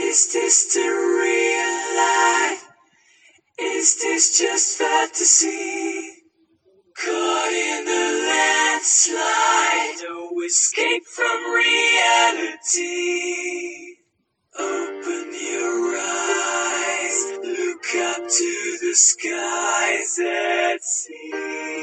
Is this the real life? Is this just fantasy? Caught in the landslide, no escape from reality. Open your eyes, look up to the skies and see.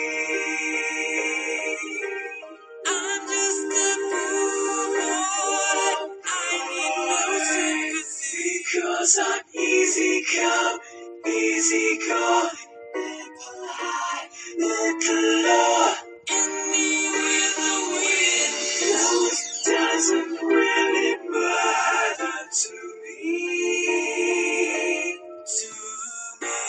I'm just a fool, I need no sympathy. Cause I'm easy come, easy go, little high, little low. And me with the wind blows doesn't really matter to me. To me.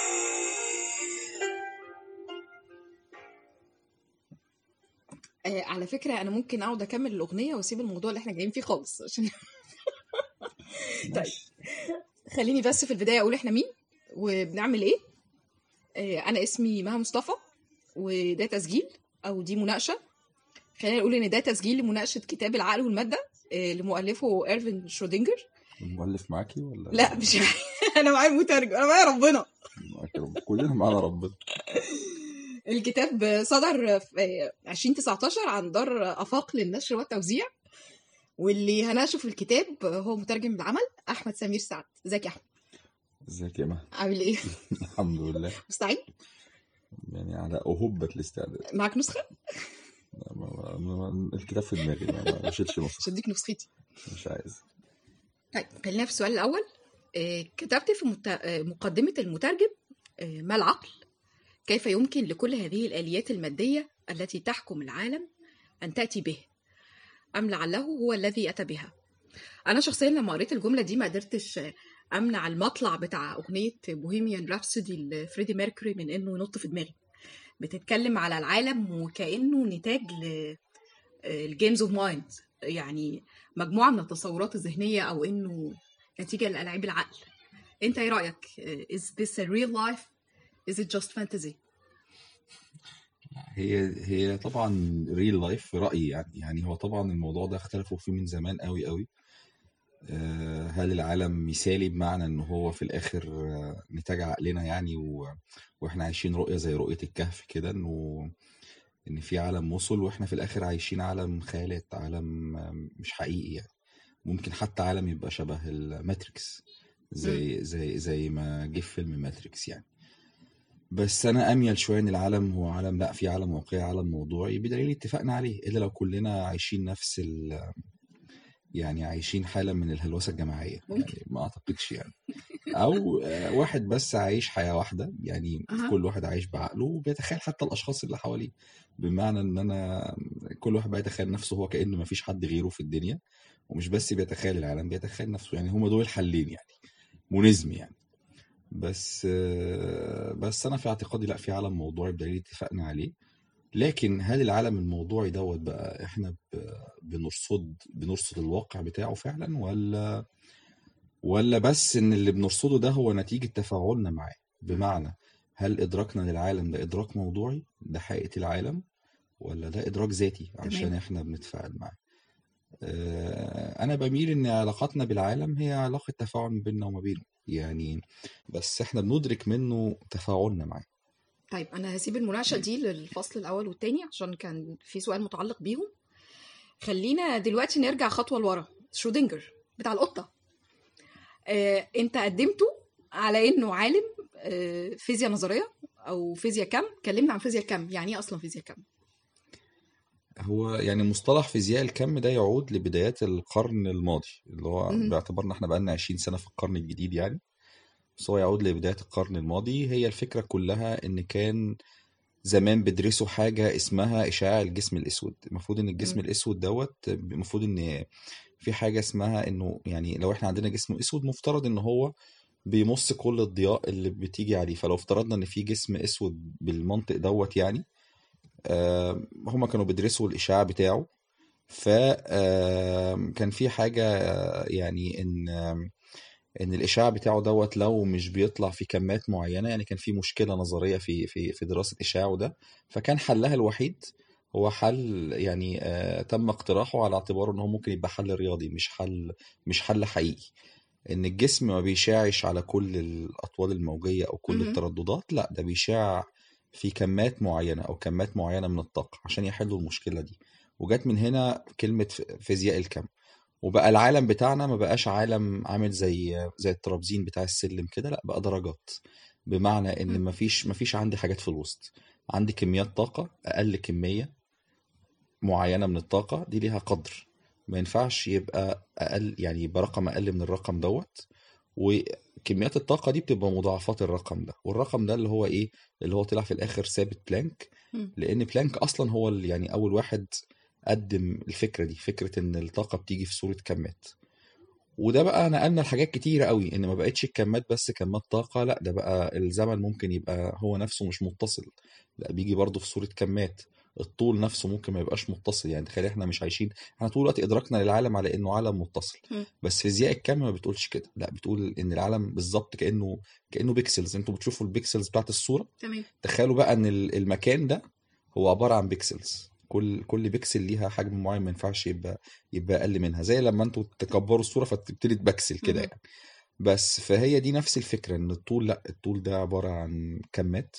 آه على فكرة أنا ممكن أقعد أكمل الأغنية وأسيب الموضوع اللي إحنا جايين فيه خالص عشان طيب خليني بس في البداية أقول إحنا مين وبنعمل إيه آه أنا اسمي مها مصطفى وده تسجيل أو دي مناقشة خلينا نقول إن ده تسجيل لمناقشة كتاب العقل والمادة آه لمؤلفه إيرفين شرودنجر المؤلف معاكي ولا لا مش أنا معايا المترجم أنا معايا ربنا معاكي رب- كلنا معانا ربنا الكتاب صدر في 2019 عن دار افاق للنشر والتوزيع واللي هناقشه في الكتاب هو مترجم العمل احمد سمير سعد ازيك يا احمد ازيك يا مها عامل ايه الحمد لله مستعد يعني على أهبة الاستعداد معاك نسخه ما- ما- ما- الكتاب في دماغي ما ما بشيلش نص مش هديك نسختي مش عايز طيب خلينا في السؤال الاول آه، كتبت في مت- آه، مقدمه المترجم آه، ما العقل كيف يمكن لكل هذه الاليات الماديه التي تحكم العالم ان تاتي به ام لعله هو الذي اتى بها انا شخصيا لما قريت الجمله دي ما قدرتش امنع المطلع بتاع اغنيه بوهيميان رابسودي لفريدي ميركوري من انه ينط في دماغي بتتكلم على العالم وكانه نتاج للجيمز اوف مايند يعني مجموعه من التصورات الذهنيه او انه نتيجه لالعاب العقل انت ايه رايك is this a real life is it just fantasy هي هي طبعا ريل لايف في رأيي يعني يعني هو طبعا الموضوع ده اختلفوا فيه من زمان قوي قوي آه، هل العالم مثالي بمعنى ان هو في الاخر آه، نتاج عقلنا يعني و... واحنا عايشين رؤية زي رؤية الكهف كده انه ان في عالم وصل واحنا في الاخر عايشين عالم خيالات عالم آه، مش حقيقي يعني ممكن حتى عالم يبقى شبه الماتريكس زي زي زي ما جه في فيلم ماتريكس يعني بس انا اميل شويه ان العالم هو عالم لا في عالم واقعي عالم موضوعي بدليل اتفقنا عليه الا لو كلنا عايشين نفس ال يعني عايشين حاله من الهلوسه الجماعيه ممكن. يعني ما اعتقدش يعني او آه، واحد بس عايش حياه واحده يعني أها. كل واحد عايش بعقله وبيتخيل حتى الاشخاص اللي حواليه بمعنى ان انا كل واحد بيتخيل نفسه هو كانه ما فيش حد غيره في الدنيا ومش بس بيتخيل العالم بيتخيل نفسه يعني هما دول الحلين يعني مونيزم يعني بس آه، بس انا في اعتقادي لا في عالم موضوعي بدليل اتفقنا عليه لكن هل العالم الموضوعي دوت بقى احنا ب- بنرصد بنرصد الواقع بتاعه فعلا ولا ولا بس ان اللي بنرصده ده هو نتيجة تفاعلنا معاه بمعنى هل ادراكنا للعالم ده ادراك موضوعي ده حقيقة العالم ولا ده ادراك ذاتي عشان تمام. احنا بنتفاعل معاه آه، انا بميل ان علاقاتنا بالعالم هي علاقة تفاعل ما بيننا وما بينه يعني بس احنا بندرك منه تفاعلنا معاه طيب انا هسيب المناقشه دي للفصل الاول والتاني عشان كان في سؤال متعلق بيهم خلينا دلوقتي نرجع خطوه لورا شرودنجر بتاع القطه آه، انت قدمته على انه عالم آه، فيزياء نظريه او فيزياء كم كلمنا عن فيزياء كم يعني ايه اصلا فيزياء كم هو يعني مصطلح فيزياء الكم ده يعود لبدايات القرن الماضي اللي هو مم. باعتبارنا احنا بقالنا 20 سنة في القرن الجديد يعني بس هو يعود لبداية القرن الماضي هي الفكرة كلها ان كان زمان بيدرسوا حاجة اسمها إشعاع الجسم الأسود المفروض ان الجسم مم. الأسود دوت المفروض ان في حاجة اسمها انه يعني لو احنا عندنا جسم أسود مفترض ان هو بيمص كل الضياء اللي بتيجي عليه فلو افترضنا ان في جسم اسود بالمنطق دوت يعني آه، هما كانوا بيدرسوا الإشعاع بتاعه فكان في حاجة آه، يعني إن آم، إن الإشعاع بتاعه دوت لو مش بيطلع في كمات معينة يعني كان في مشكلة نظرية في في في دراسة إشعاعه ده فكان حلها الوحيد هو حل يعني آه، تم اقتراحه على اعتباره إن هو ممكن يبقى حل رياضي مش حل مش حل حقيقي ان الجسم ما بيشاعش على كل الاطوال الموجيه او كل مهم. الترددات لا ده بيشاع في كمات معينه او كمات معينه من الطاقه عشان يحلوا المشكله دي وجت من هنا كلمه ف- فيزياء الكم وبقى العالم بتاعنا ما بقاش عالم عامل زي زي الترابزين بتاع السلم كده لا بقى درجات بمعنى ان مم. ما فيش ما فيش عندي حاجات في الوسط عندي كميات طاقه اقل كميه معينه من الطاقه دي ليها قدر ما ينفعش يبقى اقل يعني يبقى رقم اقل من الرقم دوت وكميات الطاقه دي بتبقى مضاعفات الرقم ده والرقم ده اللي هو ايه اللي هو طلع في الاخر ثابت بلانك مم. لان بلانك اصلا هو اللي يعني اول واحد قدم الفكره دي فكره ان الطاقه بتيجي في صوره كمات وده بقى نقلنا لحاجات كتيرة قوي ان ما بقتش الكمات بس كمات طاقة لا ده بقى الزمن ممكن يبقى هو نفسه مش متصل لا بيجي برضه في صورة كمات الطول نفسه ممكن ما يبقاش متصل يعني تخيل احنا مش عايشين احنا طول الوقت ادراكنا للعالم على انه عالم متصل مم. بس فيزياء الكم ما بتقولش كده لا بتقول ان العالم بالظبط كانه كانه بيكسلز انتوا بتشوفوا البيكسلز بتاعت الصورة تمام تخيلوا بقى ان ال- المكان ده هو عباره عن بيكسلز كل كل بيكسل ليها حجم معين ما ينفعش يبقى يبقى اقل منها زي لما انتوا تكبروا الصوره فتبتدي تبكسل كده مهم. يعني بس فهي دي نفس الفكره ان الطول لا الطول ده عباره عن كمات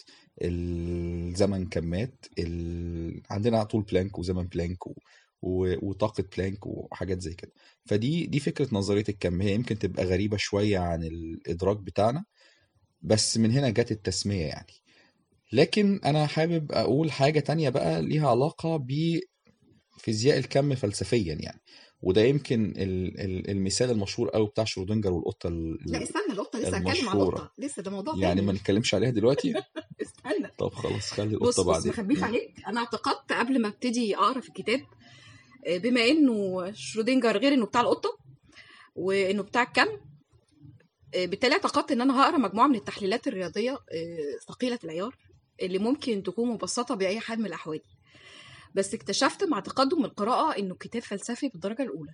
الزمن كمات ال... عندنا طول بلانك وزمن بلانك و... و... وطاقه بلانك وحاجات زي كده فدي دي فكره نظريه الكم هي يمكن تبقى غريبه شويه عن الادراك بتاعنا بس من هنا جت التسميه يعني لكن انا حابب اقول حاجة تانية بقى ليها علاقة بفيزياء الكم فلسفيا يعني وده يمكن ال- ال- المثال المشهور قوي بتاع شرودنجر والقطة ال- لا استنى القطه لسه هتكلم عن المشهورة القطه لسه ده موضوع يعني ما تاني نتكلمش عليها دلوقتي استنى طب خلاص خلي بص القطة بص بعدين مخبيش عليك انا اعتقدت قبل ما ابتدي اقرا في الكتاب آه، بما انه شرودنجر غير انه بتاع القطه وانه بتاع الكم آه، بالتالي اعتقدت ان انا هقرا مجموعه من التحليلات الرياضيه آه، ثقيله العيار اللي ممكن تكون مبسطه باي حال من الاحوال بس اكتشفت مع تقدم القراءه انه كتاب فلسفي بالدرجه الاولى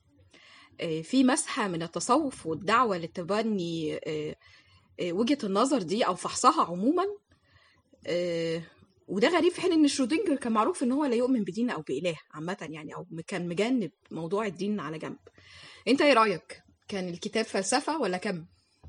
آه، في مسحه من التصوف والدعوه لتبني آه، آه، وجهه النظر دي او فحصها عموما آه، وده غريب في حين ان شرودنجر كان معروف ان هو لا يؤمن بدين او باله عامه يعني او كان مجنب موضوع الدين على جنب انت ايه رايك كان الكتاب فلسفه ولا كم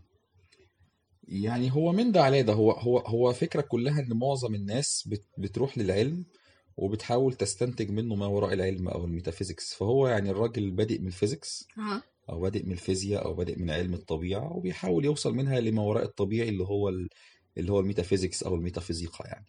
يعني هو من ده على ده هو هو هو فكرة كلها ان معظم الناس بت- بتروح للعلم وبتحاول تستنتج منه ما وراء العلم او الميتافيزيكس فهو يعني الراجل بادئ من الفيزيكس ها او بادئ من الفيزياء او بادئ من علم الطبيعه وبيحاول يوصل منها لما وراء الطبيعي اللي هو ال- اللي هو الميتافيزيكس او الميتافيزيقا يعني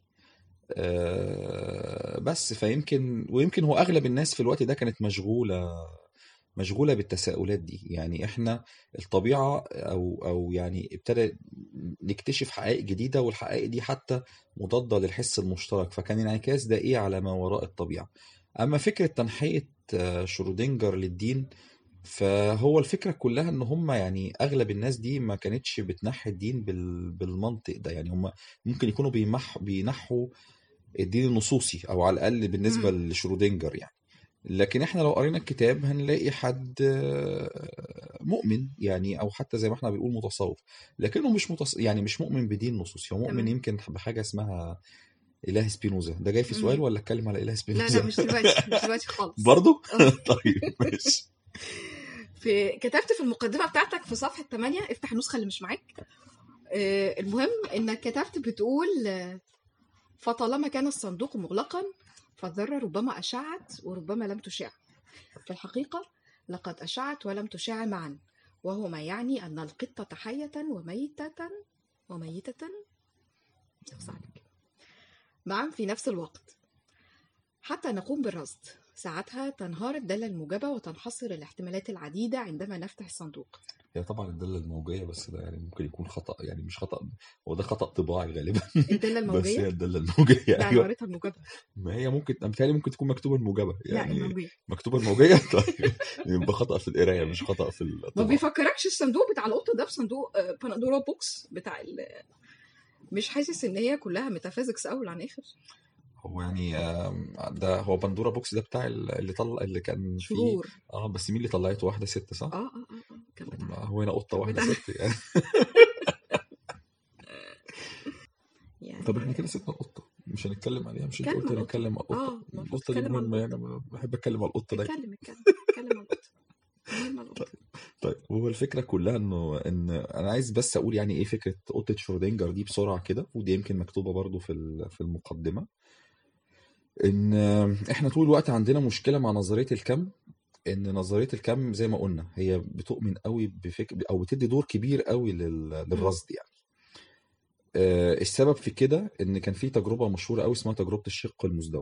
آه، بس فيمكن ويمكن هو اغلب الناس في الوقت ده كانت مشغوله مشغوله بالتساؤلات دي يعني احنا الطبيعه او او يعني ابتدى نكتشف حقائق جديده والحقائق دي حتى مضاده للحس المشترك فكان انعكاس ده ايه على ما وراء الطبيعه اما فكره تنحيه آه، شرودنجر للدين فهو الفكرة كلها ان هم يعني اغلب الناس دي ما كانتش بتنحي الدين بال... بالمنطق ده يعني هم ممكن يكونوا بيمح... بينحوا الدين النصوصي او على الاقل بالنسبة مم. لشرودنجر يعني لكن احنا لو قرينا الكتاب هنلاقي حد آه، مؤمن يعني او حتى زي ما احنا بنقول متصوف لكنه مش متص... يعني مش مؤمن بدين نصوصي هو مؤمن تمام يمكن بحاجة اسمها اله سبينوزا ده جاي في سؤال مم. ولا اتكلم على اله لا سبينوزا لا مش دلوقتي مش دلوقتي خالص برضه اه طيب ماشي في كتبت في المقدمه بتاعتك في صفحه 8 افتح النسخه اللي مش معاك آه، المهم انك كتبت بتقول آه، فطالما كان الصندوق مغلقا فالذره ربما اشعت وربما لم تشع في الحقيقه لقد اشعت ولم تشع معا وهو ما يعني ان القطه حيه وميته وميته أوسع عليك. معا في نفس الوقت حتى نقوم بالرصد ساعتها تنهار الدالة الموجبة وتنحصر الاحتمالات العديدة عندما نفتح الصندوق هي طبعا الدالة الموجية بس ده يعني ممكن يكون خطأ يعني مش خطأ هو ده خطأ طباعي غالبا الدالة بس هي الموجية الدالة الموجية لا أنا أيوه قريتها الموجبة ما هي ممكن بالتالي ممكن تكون مكتوبة الموجبة لا يعني الموجية مكتوبة الموجية طيب يبقى خطأ في القراية مش خطأ في ما الطباعة بيفكركش الصندوق بتاع القط ده بصندوق آه، بندورا بوكس بتاع ال... مش حاسس ان هي كلها ميتافيزيكس اول عن اخر هو يعني آم، ده هو بندورا بوكس ده بتاع ال- اللي طلع اللي كان فيه شرور اه بس مين اللي طلعته واحدة ست اه صح؟ اه اه اه كان ما بتاع هو هنا قطة كان واحدة بتاع ست يعني يعني طب احنا كده سيبنا القطة مش هنتكلم عليها مش انت اتكلم قلت عن القطة هنتكلم على القطة اه المفروض القطة دي تتكلم عن مهمة القطة يعني أنا بحب اتكلم على القطة دايما اتكلم اتكلم اتكلم عن القطة المهم عن القطة طيب هو الفكره كلها انه ان انا عايز بس اقول يعني ايه فكره اوضه شرودنجر دي بسرعه كده ودي يمكن مكتوبه برضو في ال- في المقدمه ان احنا طول الوقت عندنا مشكله مع نظريه الكم ان نظريه الكم زي ما قلنا هي بتؤمن قوي بفكر او بتدي دور كبير قوي لل- للرصد يعني آه، السبب في كده ان كان في تجربه مشهوره قوي اسمها تجربه الشق المزدوج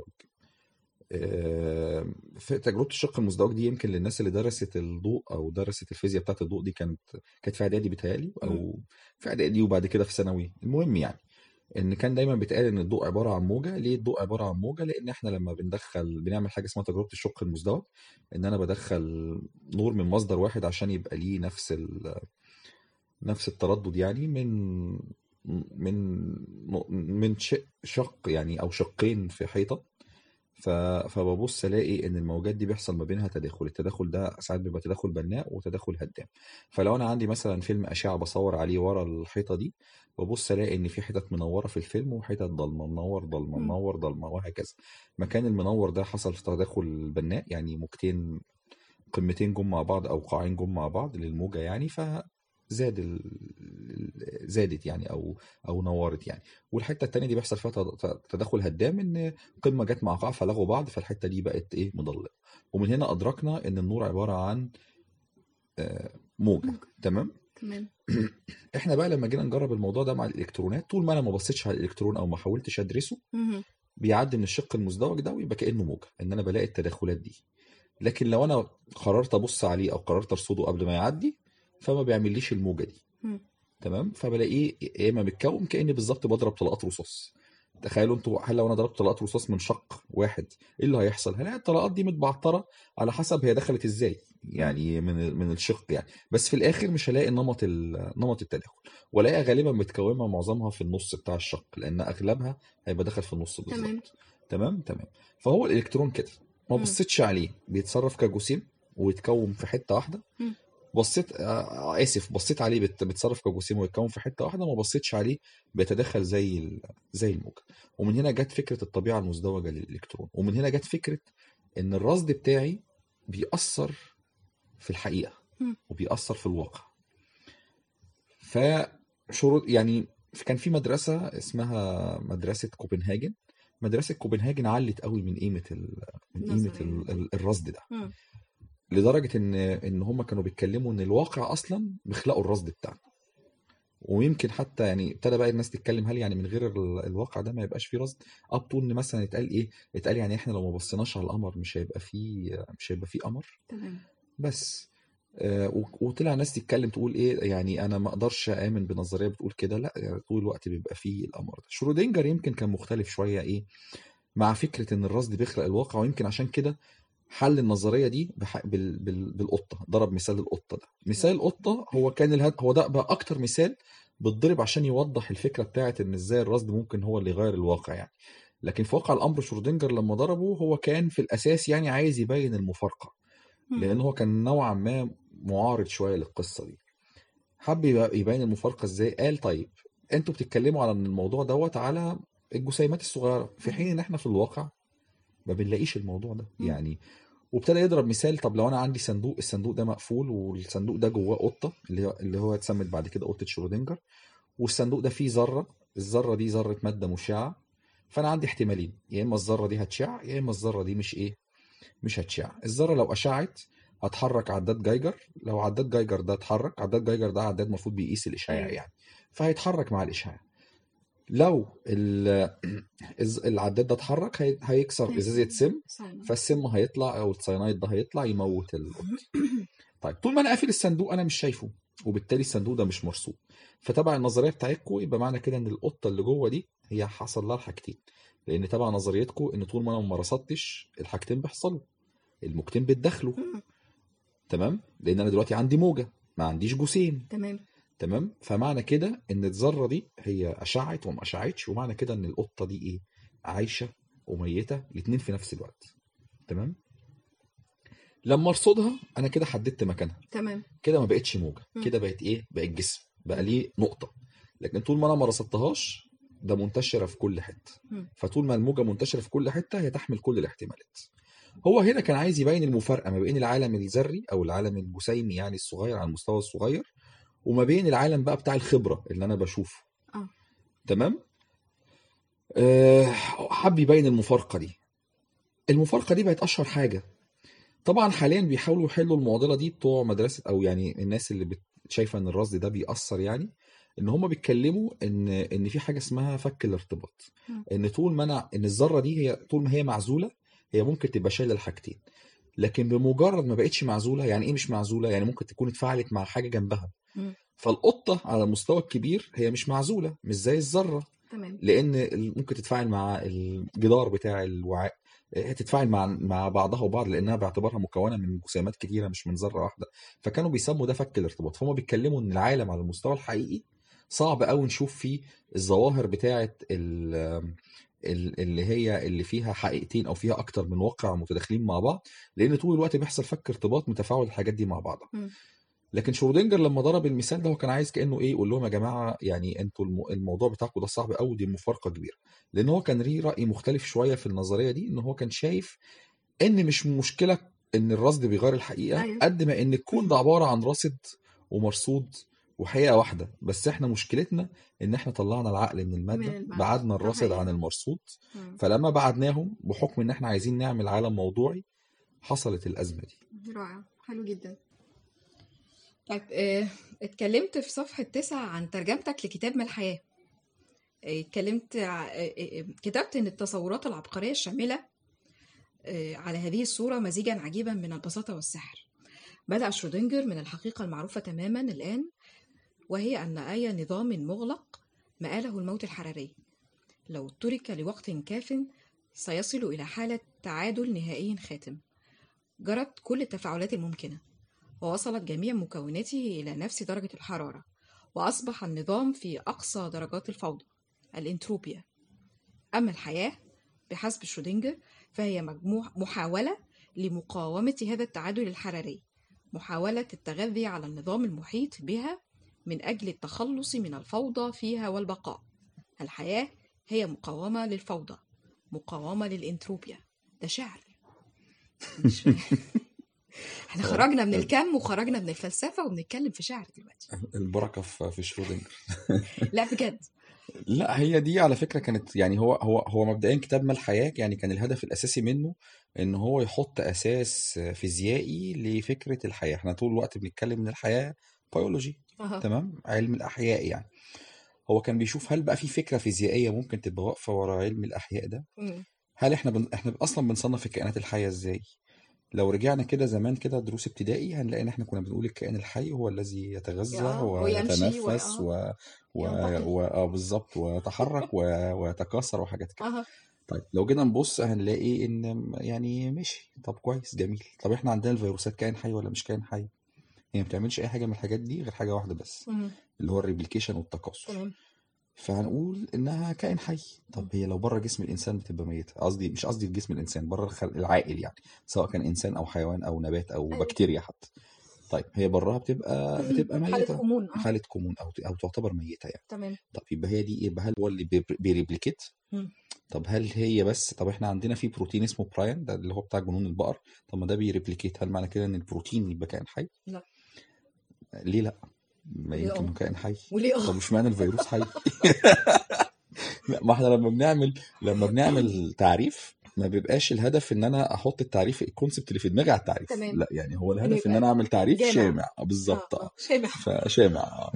آه، في تجربه الشق المزدوج دي يمكن للناس اللي درست الضوء او درست الفيزياء بتاعت الضوء دي كانت كانت في اعدادي بيتهيألي او في اعدادي وبعد كده في ثانوي المهم يعني ان كان دايما بيتقال ان الضوء عباره عن موجه ليه الضوء عباره عن موجه لان احنا لما بندخل بنعمل حاجه اسمها تجربه الشق المزدوج ان انا بدخل نور من مصدر واحد عشان يبقى ليه نفس ال... نفس التردد يعني من من من شق شق يعني او شقين في حيطه ف... فببص الاقي ان الموجات دي بيحصل ما بينها تداخل التداخل ده ساعات بيبقى تداخل بناء وتداخل هدام فلو انا عندي مثلا فيلم اشعه بصور عليه ورا الحيطه دي ببص الاقي ان في حتت منوره في الفيلم وحتت ضلمه منور ضلمه مم. منور ضلمه وهكذا مكان المنور ده حصل في تداخل بناء يعني موجتين قمتين جم مع بعض او قاعين جم مع بعض للموجه يعني فزاد ال... زادت يعني او او نورت يعني والحته التانيه دي بيحصل فيها تد- تداخل هدام ان قمه جت مع قاع فلغوا بعض فالحته دي بقت ايه مضلمه ومن هنا ادركنا ان النور عباره عن آه، موجه موجة. تمام تمام احنا بقى لما جينا نجرب الموضوع ده مع الالكترونات طول ما انا ما بصيتش على الالكترون او ما حاولتش ادرسه مهم. بيعدي من الشق المزدوج ده ويبقى كانه موجه ان انا بلاقي التداخلات دي لكن لو انا قررت ابص عليه او قررت ارصده قبل ما يعدي فما بيعمليش الموجه دي مم. تمام فبلاقيه يا اما متكون كاني بالظبط بضرب طلقات رصاص تخيلوا انتوا هل لو انا ضربت طلقات رصاص من شق واحد ايه اللي هيحصل؟ هلاقي الطلقات دي متبعتره على حسب هي دخلت ازاي يعني من من الشق يعني بس في الاخر مش هلاقي نمط ال- نمط التداخل والاقيها غالبا متكونه معظمها في النص بتاع الشق لان اغلبها هيبقى داخل في النص تمام بالظبط تمام تمام فهو الالكترون كده ما مم. بصيتش عليه بيتصرف كجسيم ويتكون في حته واحده مم. بصيت آه، اسف بصيت عليه بت- بيتصرف كجسيم ويتكون في حته واحده ما بصيتش عليه بيتدخل زي ال- زي الموجه ومن هنا جت فكره الطبيعه المزدوجه للالكترون ومن هنا جت فكره ان الرصد بتاعي بيأثر في الحقيقه مم. وبيأثر في الواقع فشروط يعني كان في مدرسه اسمها مدرسه كوبنهاجن مدرسه كوبنهاجن علت قوي من قيمه ال... من قيمه نظرية. ال... ال- الرصد ده مم. لدرجه ان ان هم كانوا بيتكلموا ان الواقع اصلا بيخلقوا الرصد بتاعنا ويمكن حتى يعني ابتدى بقى الناس تتكلم هل يعني من غير ال- الواقع ده ما يبقاش فيه رصد اب تو ان مثلا يتقال ايه يتقال يعني احنا لو ما بصيناش على القمر مش هيبقى فيه مش هيبقى فيه قمر تمام بس آه، و- وطلع ناس تتكلم تقول ايه يعني انا ما اقدرش امن بنظريه بتقول كده لا يعني طول الوقت بيبقى فيه القمر ده شرودنجر يمكن كان مختلف شويه ايه مع فكره ان الرصد بيخلق الواقع ويمكن عشان كده حل النظريه دي بح... بال... بال... بالقطه ضرب مثال القطه ده مثال القطه هو كان الهد... هو ده بقى اكتر مثال بتضرب عشان يوضح الفكره بتاعت ان ازاي الرصد ممكن هو اللي يغير الواقع يعني لكن في واقع الامر شرودنجر لما ضربه هو كان في الاساس يعني عايز يبين المفارقه مم. لان هو كان نوعا ما معارض شويه للقصه دي حب يبقى- يبين المفارقه ازاي قال طيب انتوا بتتكلموا على ان الموضوع دوت على الجسيمات الصغيره في حين ان احنا في الواقع ما بنلاقيش الموضوع ده مم. يعني وابتدى يضرب مثال طب لو انا عندي صندوق الصندوق ده مقفول والصندوق ده جواه قطه اللي هو اللي هو اتسمت بعد كده قطه شرودنجر والصندوق ده فيه ذره الذره دي ذره ماده مشعه فانا عندي احتمالين يا اما الذره دي هتشع يا اما الذره دي مش ايه مش هتشع الذره لو اشعت هتحرك عداد جايجر لو عداد جايجر ده اتحرك عداد جايجر ده عداد المفروض بيقيس الاشعاع أيوة. يعني فهيتحرك مع الاشعاع لو ال- الز- العداد ده اتحرك هي- هيكسر ازازه سم صحيح. فالسم هيطلع او السيانايد ده هيطلع يموت القط طيب طول ما انا قافل الصندوق انا مش شايفه وبالتالي الصندوق ده مش مرصود فتبع النظريه بتاعتكم يبقى معنى كده ان القطه اللي جوه دي هي حصل لها الحاجتين لان تبع نظريتكم ان طول ما انا ما رصدتش الحاجتين بيحصلوا الموجتين بيتداخلوا مم. تمام لان انا دلوقتي عندي موجه ما عنديش جسيم تمام تمام فمعنى كده ان الذره دي هي اشعت وما اشعتش ومعنى كده ان القطه دي ايه عايشه وميته الاثنين في نفس الوقت تمام لما ارصدها انا كده حددت مكانها تمام كده ما بقتش موجه مم. كده بقت ايه بقت جسم بقى ليه نقطه لكن طول ما انا ما رصدتهاش ده منتشره في كل حته مم. فطول ما الموجه منتشره في كل حته هي تحمل كل الاحتمالات هو هنا كان عايز يبين المفارقه ما بين العالم الذري او العالم الجسيمي يعني الصغير على المستوى الصغير وما بين العالم بقى بتاع الخبره اللي انا بشوفه اه تمام أه حب يبين المفارقه دي المفارقه دي بقت اشهر حاجه طبعا حاليا بيحاولوا يحلوا المعضله دي بتوع مدرسه او يعني الناس اللي بت- شايفه ان الرصد ده بيأثر يعني ان هم بيتكلموا ان ان في حاجه اسمها فك الارتباط مم. ان طول ما انا ان الذره دي هي طول ما هي معزوله هي ممكن تبقى شايله الحاجتين لكن بمجرد ما بقتش معزوله يعني ايه مش معزوله يعني ممكن تكون اتفاعلت مع حاجه جنبها مم. فالقطه على المستوى الكبير هي مش معزوله مش زي الذره تمام لان ال- ممكن تتفاعل مع الجدار بتاع الوعاء هي تتفاعل مع مع بعضها وبعض لانها باعتبارها مكونه من جسيمات كتيره مش من ذره واحده فكانوا بيسموا ده فك الارتباط فهم بيتكلموا ان العالم على المستوى الحقيقي صعب قوي نشوف فيه الظواهر بتاعه ال- ال- اللي هي اللي فيها حقيقتين او فيها اكتر من واقع متداخلين مع بعض لان طول الوقت بيحصل فك ارتباط من تفاعل الحاجات دي مع بعضها مم. لكن شرودنجر لما ضرب المثال ده هو كان عايز كانه ايه يقول لهم يا جماعه يعني انتوا الم- الموضوع بتاعكم ده صعب قوي دي مفارقه كبيره لان هو كان ليه راي مختلف شويه في النظريه دي ان هو كان شايف ان مش مشكله ان الرصد بيغير الحقيقه ايوه قد ما ان الكون ده عباره عن رصد ومرصود وحقيقه واحده بس احنا مشكلتنا ان احنا طلعنا العقل من من الماده المعرفة بعدنا ده الرصد عن حقيقي المرصود مم. فلما بعدناهم بحكم ان احنا عايزين نعمل عالم موضوعي حصلت الازمه دي رائع حلو جدا طيب آه، اتكلمت في صفحة تسعة عن ترجمتك لكتاب ما الحياة آه، اتكلمت ع- آه، آه، كتبت ان التصورات العبقرية الشاملة آه، على هذه الصورة مزيجا عجيبا من البساطة والسحر بدأ شرودنجر من الحقيقة المعروفة تماما الآن وهي أن أي نظام مغلق مآله الموت الحراري لو ترك لوقت كاف سيصل إلى حالة تعادل نهائي خاتم جرت كل التفاعلات الممكنة ووصلت جميع مكوناته إلى نفس درجة الحرارة وأصبح النظام في أقصى درجات الفوضى الإنتروبيا أما الحياة بحسب شرودنجر فهي مجموع محاولة لمقاومة هذا التعادل الحراري محاولة التغذي على النظام المحيط بها من أجل التخلص من الفوضى فيها والبقاء الحياة هي مقاومة للفوضى مقاومة للإنتروبيا ده شعر مش احنا اه خرجنا من الكم وخرجنا من الفلسفة وبنتكلم في شعر دلوقتي البركه في في شرودنجر لا بجد لا هي دي على فكره كانت يعني هو هو هو مبدئيا كتاب ما الحياه يعني كان الهدف الاساسي منه ان هو يحط اساس فيزيائي لفكره الحياه احنا طول الوقت بنتكلم ان الحياه بيولوجي اها تمام علم الاحياء يعني هو كان بيشوف هل بقى في فكره فيزيائيه ممكن تبقى واقفه ورا علم الاحياء ده مم. هل احنا بن... احنا اصلا بنصنف الكائنات الحيه ازاي لو رجعنا كده زمان كده دروس ابتدائي هنلاقي ان احنا كنا بنقول الكائن الحي هو الذي يتغذى اه ويمشي و... ويتنفس اه و و, ينتقل و... آه بالظبط ويتحرك و... ويتكاثر وحاجات كده اها طيب لو جينا نبص هنلاقي ان يعني ماشي طب كويس جميل طب احنا عندنا الفيروسات كائن حي ولا مش كائن حي هي ما بتعملش اي حاجه من الحاجات دي غير حاجه واحده بس مم. اللي هو الريبليكيشن والتكاثر تمام فهنقول انها كائن حي طب مم. هي لو بره جسم الانسان بتبقى ميته قصدي مش قصدي جسم الانسان بره الخل... العاقل يعني سواء كان انسان او حيوان او نبات او ايوه بكتيريا حتى طيب هي براها بتبقى بتبقى حالة ميته كومون اه حاله كومون او او تعتبر ميته يعني تمام طب يبقى هي دي يبقى هل هو اللي بي- بيريبليكيت مم. طب هل هي بس طب احنا عندنا في بروتين اسمه براين ده اللي هو بتاع جنون البقر طب ما ده بيريبليكيت هل معنى كده ان البروتين يبقى كائن حي لا ليه لا ما وليه يمكن اه هو كائن حي وليه طب اه مش معنى الفيروس حي لا ما احنا لما بنعمل لما بنعمل تعريف ما بيبقاش الهدف ان انا احط التعريف الكونسبت اللي في دماغي على التعريف تمام لا يعني هو انه الهدف ان يبقى انا اعمل تعريف جامع شامع آه، اه بالظبط اه اه شامع فشامع اه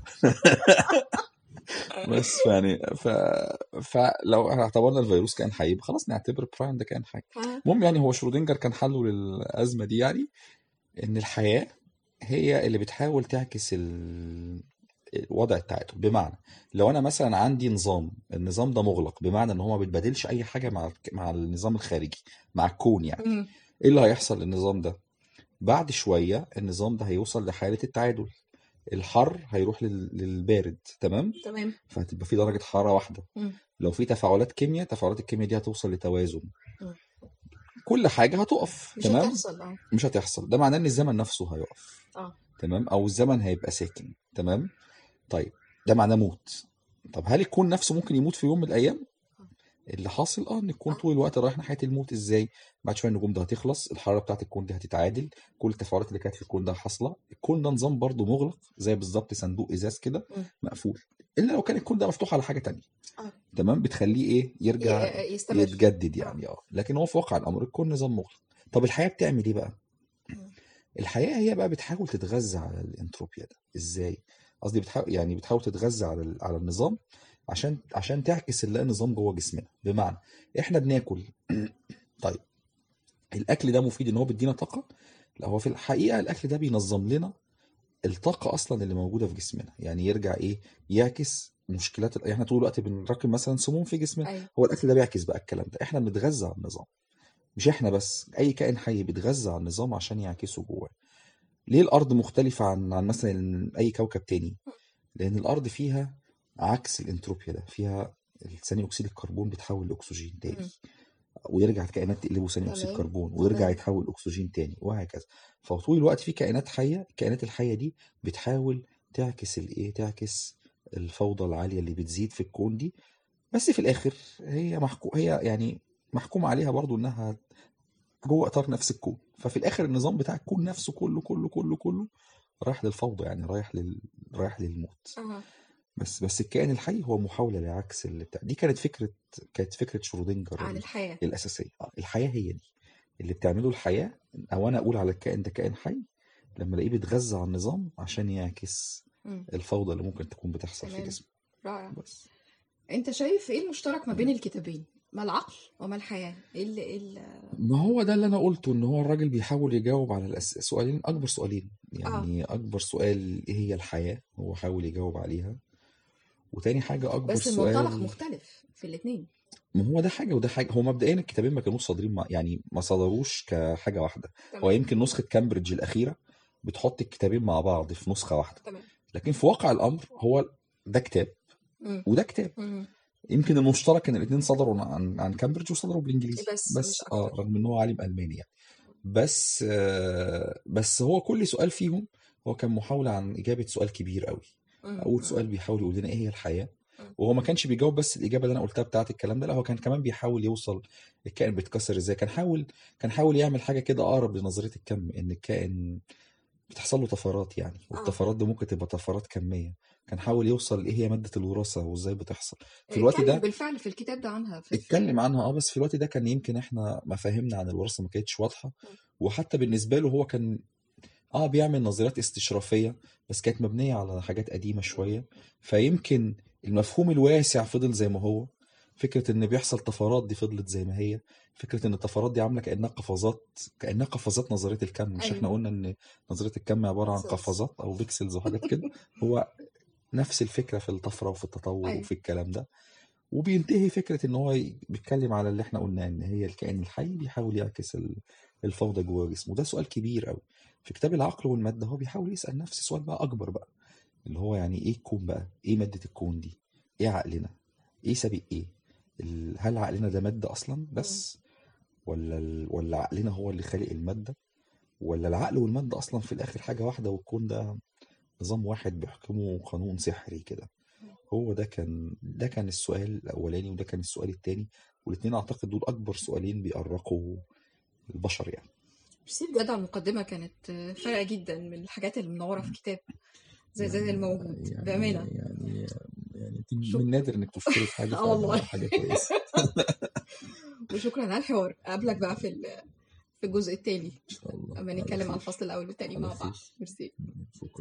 بس يعني ف... فلو اعتبرنا الفيروس كائن حي يبقى خلاص نعتبر براين ده كائن حي اه المهم يعني هو شرودنجر كان حله للازمه دي يعني ان الحياه هي اللي بتحاول تعكس ال... وضع التعادل بمعنى لو انا مثلا عندي نظام النظام ده مغلق بمعنى ان هو ما بيتبادلش اي حاجه مع مع النظام الخارجي مع الكون يعني مم. ايه اللي هيحصل للنظام ده بعد شويه النظام ده هيوصل لحاله التعادل الحر هيروح لل... للبارد تمام تمام فهتبقى في درجه حراره واحده مم. لو في تفاعلات كيمياء تفاعلات الكيمياء دي هتوصل لتوازن مم. كل حاجه هتقف مش تمام هتحصل اه مش هتحصل ده معناه ان الزمن نفسه هيقف اه تمام او الزمن هيبقى ساكن تمام طيب ده معناه موت طب هل الكون نفسه ممكن يموت في يوم من الايام اللي حاصل اه ان الكون طول الوقت رايح ناحيه الموت ازاي بعد شويه النجوم ده هتخلص الحراره بتاعت الكون دي هتتعادل كل التفاعلات اللي كانت في الكون ده حاصله الكون ده نظام برضه مغلق زي بالظبط صندوق ازاز كده مم. مقفول الا لو كان الكون ده مفتوح على حاجه تانية آه. تمام بتخليه ايه يرجع ي- يستمر يتجدد يعني اه لكن هو في واقع الامر الكون نظام مغلق طب الحياه بتعمل ايه بقى مم. الحياه هي بقى بتحاول تتغذى على الانتروبيا ده ازاي قصدي بتحاول يعني بتحاول تتغذى على ال- على النظام عشان عشان تعكس نلاقي نظام جوه جسمنا بمعنى احنا بناكل طيب الاكل ده مفيد ان هو بيدينا طاقه لا هو في الحقيقه الاكل ده بينظم لنا الطاقه اصلا اللي موجوده في جسمنا يعني يرجع ايه يعكس مشكلات ال- احنا طول الوقت بنراكم مثلا سموم في جسمنا ايوه هو الاكل ده بيعكس بقى الكلام ده احنا بنتغذى على النظام مش احنا بس اي كائن حي بيتغذى على النظام عشان يعكسه جواه ليه الارض مختلفه عن عن مثلا اي كوكب تاني لان الارض فيها عكس الانتروبيا ده فيها ثاني اكسيد الكربون بيتحول لاكسجين تاني مم. ويرجع الكائنات تقلبه ثاني اكسيد تمام كربون ويرجع تمام يتحول لاكسجين تاني وهكذا فطول الوقت في كائنات حيه الكائنات الحيه دي بتحاول تعكس الايه تعكس الفوضى العاليه اللي بتزيد في الكون دي بس في الاخر هي محكو هي يعني محكوم عليها برضو انها جوه اطار نفس الكون ففي الاخر النظام بتاع الكون نفسه كله كله كله كله رايح للفوضى يعني رايح لل... رايح للموت اه بس بس الكائن الحي هو محاولة لعكس اللي بتاع دي كانت فكرة كانت فكرة شرودنجر عن ال- الحياة الأساسية آه، الحياة هي دي اللي بتعمله الحياة أو أنا أقول على الكائن ده كائن حي لما ألاقيه بيتغذى على النظام عشان يعكس مم. الفوضى اللي ممكن تكون بتحصل في تمام جسمه رائع بس انت شايف ايه المشترك ما بين الكتابين ما العقل وما الحياة ايه اللي ايه اللي ما هو ده اللي أنا قلته إن هو الراجل بيحاول يجاوب على الأس... سؤالين أكبر سؤالين اه يعني أكبر سؤال إيه هي الحياة هو حاول يجاوب عليها وتاني حاجة أكبر بس المنطلق سؤال مختلف في الاثنين ما هو ده حاجة وده حاجة هو مبدئيا الكتابين ما كانوش صادرين مع يعني ما صدروش كحاجة واحدة هو تمام يمكن نسخة كامبريدج الأخيرة بتحط الكتابين مع بعض في نسخة واحدة تمام لكن في واقع الأمر هو ده كتاب مم. وده كتاب مم. يمكن المشترك ان الاثنين صدروا عن عن كامبريدج وصدروا بالانجليزي بس بس مش اه اكتر رغم ان هو عالم الماني يعني بس آه بس هو كل سؤال فيهم هو كان محاولة عن إجابة سؤال كبير قوي مم. أول مم. سؤال بيحاول يقول لنا إيه هي الحياة مم. وهو ما كانش بيجاوب بس الإجابة اللي أنا قلتها بتاعت الكلام ده لا هو كان كمان بيحاول يوصل الكائن بيتكسر إزاي كان حاول كان حاول يعمل حاجة كده أقرب لنظرية الكم إن الكائن بتحصل له طفرات يعني اه والطفرات دي ممكن تبقى طفرات كمية كان حاول يوصل إيه هي مادة الوراثة وإزاي بتحصل في الوقت اتكلم ده بالفعل في الكتاب ده عنها في, في... اتكلم عنها اه بس في الوقت ده كان يمكن احنا مفاهيمنا عن الوراثة ما كانتش واضحة مم. وحتى بالنسبة له هو كان اه بيعمل نظريات استشرافية بس كانت مبنية على حاجات قديمة شوية فيمكن المفهوم الواسع فضل زي ما هو فكرة ان بيحصل طفرات دي فضلت زي ما هي فكرة ان الطفرات دي عاملة كأنها قفزات كأنها قفزات نظرية الكم مش احنا ايوه قلنا ان نظرية الكم عبارة عن بيكسلز قفزات او بيكسلز وحاجات كده هو نفس الفكرة في الطفرة وفي التطور ايوه وفي الكلام ده وبينتهي فكرة ان هو ي- بيتكلم على اللي احنا قلناه ان هي الكائن الحي بيحاول يعكس ال- الفوضى جوه جسمه ده سؤال كبير قوي في كتاب العقل والمادة هو بيحاول يسأل نفس السؤال بقى اكبر بقى اللي هو يعني ايه الكون بقى ايه مادة الكون دي ايه عقلنا ايه سابق ايه ال- هل عقلنا ده مادة اصلا مم. بس ولا ال... ولا عقلنا هو اللي خالق المادة ولا العقل والمادة اصلا في الاخر حاجة واحدة والكون ده نظام واحد بيحكمه قانون سحري كده هو ده كان ده كان السؤال الاولاني وده كان السؤال التاني والاثنين اعتقد دول اكبر سؤالين بيأرقوا البشر يعني ميرسي بجد على المقدمة كانت آه، فارقة جدا من الحاجات اللي منورة في كتاب زي زي يعني الموجود يعني بأمانة يعني يعني انت شك... من نادر انك تشكري في حاجه اه والله فحاجه كويسه وشكرا على الحوار أقابلك بقى في ال- في الجزء التالي ان شاء الله أما على نتكلم عن خير الفصل الأول والتاني على مع بعض خير ميرسي شكرا